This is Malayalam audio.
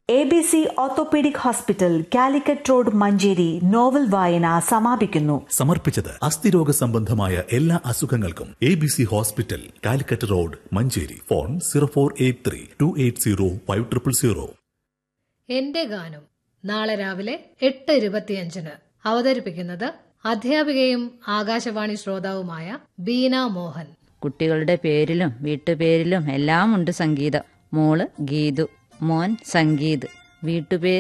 A B C orthopaedic hospital Calicut road Manjeri novel വായന സമാപിക്കുന്നു സമർപ്പിച്ചത് അസ്ഥിരോഗ സംബന്ധമായ എല്ലാ അസുഖങ്ങൾക്കും A B C hospital Calicut road Manjeri phone zero four eight three two eight zero five triple zero എന്റെ ഗാനം നാളെ രാവിലെ എട്ട് ഇരുപത്തിയഞ്ചിന് അവതരിപ്പിക്കുന്നത് അധ്യാപികയും ആകാശവാണി ശ്രോതാവുമായ ബീന മോഹൻ കുട്ടികളുടെ പേരിലും വീട്ടുപേരിലും എല്ലാം ഉണ്ട് സംഗീതം മോള് ഗീതു മോൻ സംഗീത് വീട്ടുപേര്